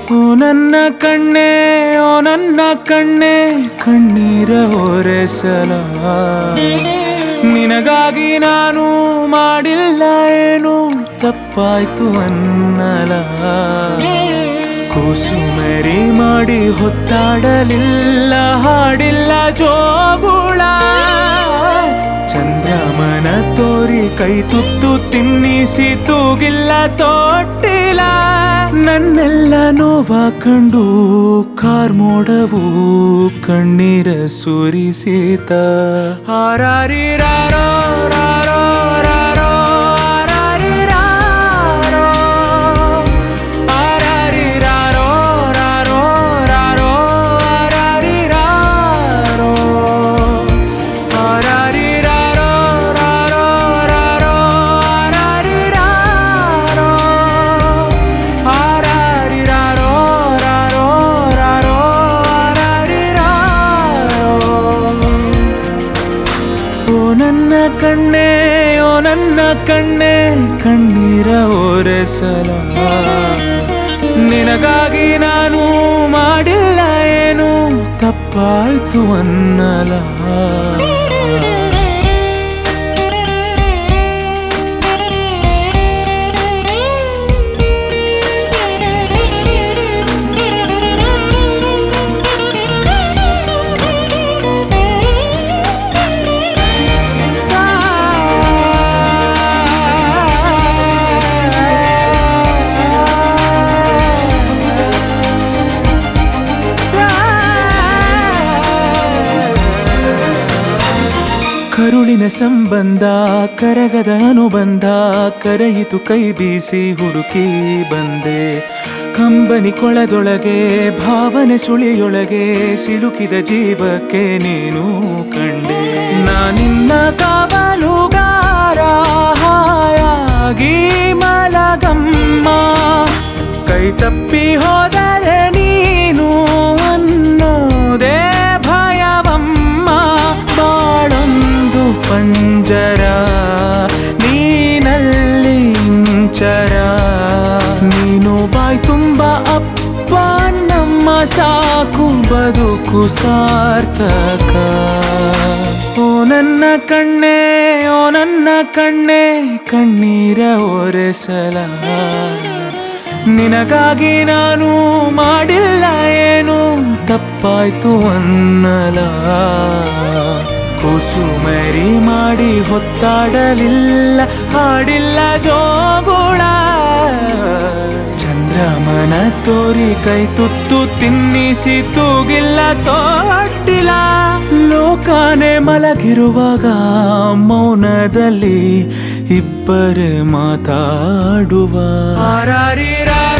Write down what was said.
ಓ ನನ್ನ ಕಣ್ಣೆ ಓ ನನ್ನ ಕಣ್ಣೆ ಕಣ್ಣೀರ ಒರೆಸಲ ನಿನಗಾಗಿ ನಾನು ಮಾಡಿಲ್ಲ ಏನು ತಪ್ಪಾಯ್ತು ಅನ್ನಲ ಕೂಸುಮರಿ ಮಾಡಿ ಹೊತ್ತಾಡಲಿಲ್ಲ ಹಾಡಿಲ್ಲ ಜೋಗುಳ ಚಂದ್ರಮನ ತೋರಿ ಕೈ ತುತ್ತು ತಿನ್ನಿಸಿ ತೂಗಿಲ್ಲ ತೊಟ್ಟಿಲ್ಲ ನನ್ನೆಲ್ಲ ನೋವ ಕಂಡು ಕಾರ್ಮೋಡವು ಕಣ್ಣೀರ ಸುರಿಸಿತ ಹಾರಾರಿರಾರೋ ರಾರೋ ರಾರೋ ಹಾರಾರಿರಾರೋ ಹಾರಾರಿರಾರೋ ರಾರೋ ರಾರೋ ಹಾರಾರಿರಾರೋ ಹಾರಾರಿರಾರೋ ರಾರೋ ರಾರೋ ಹಾರಾರಿರಾರೋ ಹಾರಾರಿರಾರೋ ರಾರೋ ರಾರೋ ಹಾರಾರಿರಾರೋ ಓ ನನ್ನ ಕಣ್ಣೆ ಓ ನನ್ನ ಕಣ್ಣೆ ಕಣ್ಣೀರ ಒರೆಸಲ ನಿನಗಾಗಿ ನಾನು ಮಾಡಿಲ್ಲ ಏನು ತಪ್ಪಾಯ್ತು ಅನ್ನಲ ಕರುಳಿನ ಸಂಬಂಧ ಕರಗದ ಅನುಬಂಧ ಕರೆಯಿತು ಕೈ ಬೀಸಿ ಹುಡುಕಿ ಬಂದೆ ಕಂಬನಿ ಕೊಳದೊಳಗೆ ಭಾವನೆ ಸುಳಿಯೊಳಗೆ ಸಿಲುಕಿದ ಜೀವಕ್ಕೆ ನೀನು ಕಂಡೆ ನಾನಿನ್ನ ಕಾವಲುಗಾರ ಹಾಯಾಗಿ ಮಲಗಮ್ಮ ಕೈ ತಪ್ಪಿ ಹೋದರೆ ನೀನು ಅನ್ನೋದೇ ಭಯವಮ್ಮ ಬಾಳೊಂದು ಪಂಜರ ನೀನಲ್ಲಿ ಇಂಚರ ನೀನು ಬಾಯ್ ತುಂಬ ಅಪ್ಪ ನಮ್ಮ ಸಾಕು ಬದುಕು ಸಾರ್ಥಕ ಓ ನನ್ನ ಕಣ್ಣೆ ಓ ನನ್ನ ಕಣ್ಣೆ ಕಣ್ಣೀರ ಒರೆಸಲ ನಿನಗಾಗಿ ನಾನು ಮಾಡಿಲ್ಲ ಏನು ತಪ್ಪಾಯ್ತು ಅನ್ನಲ ಕುಸುಮರಿ ಮಾಡಿ ಹೊತ್ತಾಡಲಿಲ್ಲ ಹಾಡಿಲ್ಲ ಜೋಗುಳ ಚಂದ್ರಮನ ತೋರಿ ಕೈ ತುತ್ತು ತಿನ್ನಿಸಿ ತೂಗಿಲ್ಲ ತೊಟ್ಟಿಲ್ಲ ಲೋಕನೆ ಮಲಗಿರುವಾಗ ಮೌನದಲ್ಲಿ ಇಬ್ಬರೇ ಮಾತಾಡುವ ಹಾರಾರಿರಾರೋ